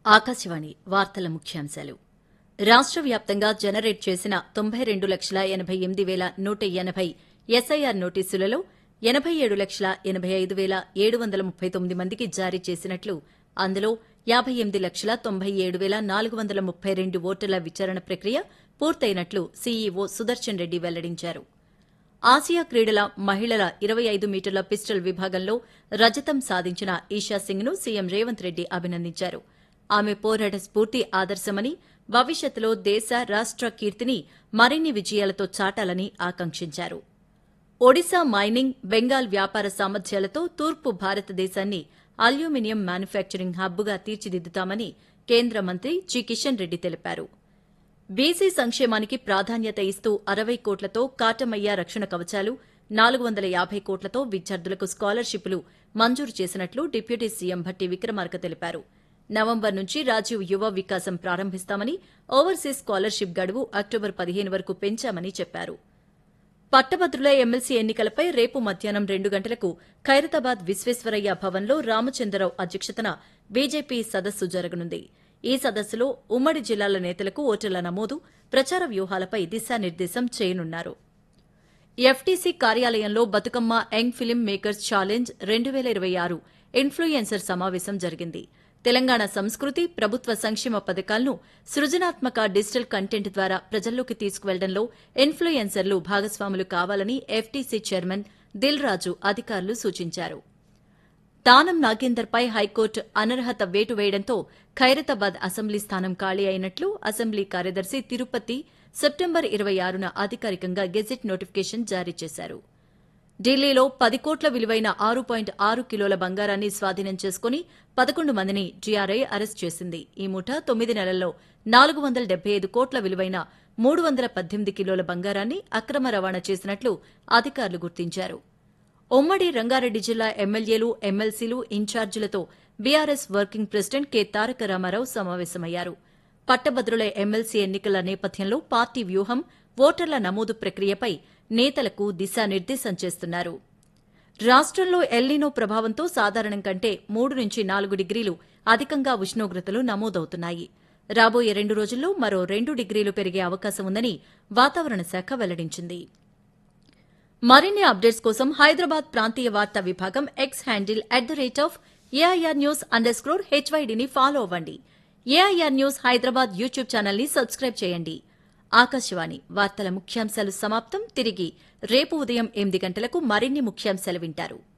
ఆకాశవాణి వార్తల ముఖ్యాంశాలు రాష్ట్ర వ్యాప్తంగా జనరేట్ చేసిన తొంభై రెండు లక్షల ఎనబై ఎనిమిది వేల నూట ఎనబై ఎస్ఐఆర్ నోటీసులలో ఎనబై ఏడు లక్షల ఎనబై ఐదు వేల ఏడు వందల ముప్పై తొమ్మిది మందికి జారీ చేసినట్లు అందులో యాబై ఎనిమిది లక్షల తొంభై ఏడు వేల నాలుగు వందల ముప్పై రెండు ఓటర్ల విచారణ ప్రక్రియ పూర్తయినట్లు సీఈఓ సుదర్శన్ రెడ్డి వెల్లడించారు ఆసియా క్రీడల మహిళల ఇరవై ఐదు మీటర్ల పిస్టల్ విభాగంలో రజతం సాధించిన ఈషా సింగ్ ను సీఎం రేవంత్ రెడ్డి అభినందించారు ఆమె పోరాట స్ఫూర్తి ఆదర్శమని భవిష్యత్తులో దేశ రాష్ట కీర్తిని మరిన్ని విజయాలతో చాటాలని ఆకాంక్షించారు ఒడిశా మైనింగ్ బెంగాల్ వ్యాపార సామర్థ్యాలతో తూర్పు భారతదేశాన్ని అల్యూమినియం మ్యానుఫ్యాక్చరింగ్ హబ్గా తీర్చిదిద్దుతామని కేంద్ర మంత్రి జి కిషన్ రెడ్డి తెలిపారు బీసీ సంక్షేమానికి ప్రాధాన్యత ఇస్తూ అరవై కోట్లతో కాటమయ్య రక్షణ కవచాలు నాలుగు వందల యాభై కోట్లతో విద్యార్థులకు స్కాలర్షిప్లు మంజూరు చేసినట్లు డిప్యూటీ సీఎం భట్టి విక్రమార్క తెలిపారు నవంబర్ నుంచి రాజీవ్ యువ వికాసం ప్రారంభిస్తామని ఓవర్సీస్ స్కాలర్షిప్ గడువు అక్టోబర్ పదిహేను వరకు పెంచామని చెప్పారు పట్టభద్రుల ఎమ్మెల్సీ ఎన్నికలపై రేపు మధ్యాహ్నం రెండు గంటలకు ఖైరతాబాద్ విశ్వేశ్వరయ్య భవన్లో రామచంద్రరావు అధ్యక్షతన బీజేపీ సదస్సు జరగనుంది ఈ సదస్సులో ఉమ్మడి జిల్లాల నేతలకు ఓటర్ల నమోదు ప్రచార వ్యూహాలపై దిశానిర్దేశం చేయనున్నారు ఎఫ్టీసీ కార్యాలయంలో Bathukamma young film makers challenge రెండు వేల ఇరవై ఆరు ఇన్ఫ్లుయెన్సర్ సమావేశం జరిగింది తెలంగాణ సంస్కృతి ప్రభుత్వ సంక్షేమ పథకాలను సృజనాత్మక డిజిటల్ కంటెంట్ ద్వారా ప్రజల్లోకి తీసుకువెళ్లడంలో ఇన్ఫ్లుయెన్సర్లు భాగస్వాములు కావాలని ఎఫ్టీసీ చైర్మన్ దిల్ రాజు అధికారులు సూచించారు దానం నాగేందర్పై హైకోర్టు అనర్హత వేటు వేయడంతో ఖైరతాబాద్ అసెంబ్లీ స్థానం ఖాళీ అయినట్లు అసెంబ్లీ కార్యదర్శి తిరుపతి సెప్టెంబర్ ఇరవై ఆరున అధికారికంగా గెజిట్ నోటిఫికేషన్ జారీ చేశారు ఢిల్లీలో పది కోట్ల విలువైన ఆరు పాయింట్ ఆరు కిలోల బంగారాన్ని స్వాధీనం చేసుకుని పదకొండు మందిని జీఆర్ఐ అరెస్ట్ చేసింది ఈ ముఠా తొమ్మిది నెలల్లో నాలుగు వందల డెబ్బై ఐదు కోట్ల విలువైన మూడు వందల పద్దెనిమిది కిలోల బంగారాన్ని అక్రమ రవాణా చేసినట్లు అధికారులు గుర్తించారు ఉమ్మడి రంగారెడ్డి జిల్లా ఎమ్మెల్యేలు ఎమ్మెల్సీలు ఇన్ఛార్జీలతో బీఆర్ఎస్ వర్కింగ్ ప్రెసిడెంట్ కె తారక రామారావు సమావేశమయ్యారు పట్టభద్రుల ఎమ్మెల్సీ ఎన్నికల నేపథ్యంలో పార్టీ వ్యూహం ఓటర్ల నమోదు ప్రక్రియపై నేతలకు దిశానిర్దేశం చేస్తున్నారు రాష్టంలో ఎల్నినో ప్రభావంతో సాధారణం కంటే మూడు నుంచి నాలుగు డిగ్రీలు అధికంగా ఉష్ణోగ్రతలు నమోదవుతున్నాయి రాబోయే రెండు రోజుల్లో మరో రెండు డిగ్రీలు పెరిగే అవకాశం ఉందని వాతావరణ శాఖ వెల్లడించింది మరిన్ని అప్డేట్స్ కోసం హైదరాబాద్ ప్రాంతీయ వార్తా విభాగం X handle at the rate of AIR news underscore హెచ్వైడీని ఫాలో అవ్వండి ఏఐఆర్ న్యూస్ హైదరాబాద్ యూట్యూబ్ ఛానల్ని సబ్స్క్రైబ్ చేయండి ఆకాశవాణి వార్తల ముఖ్యాంశాలు సమాప్తం తిరిగి రేపు ఉదయం ఎనిమిది గంటలకు మరిన్ని ముఖ్యాంశాలు వింటారు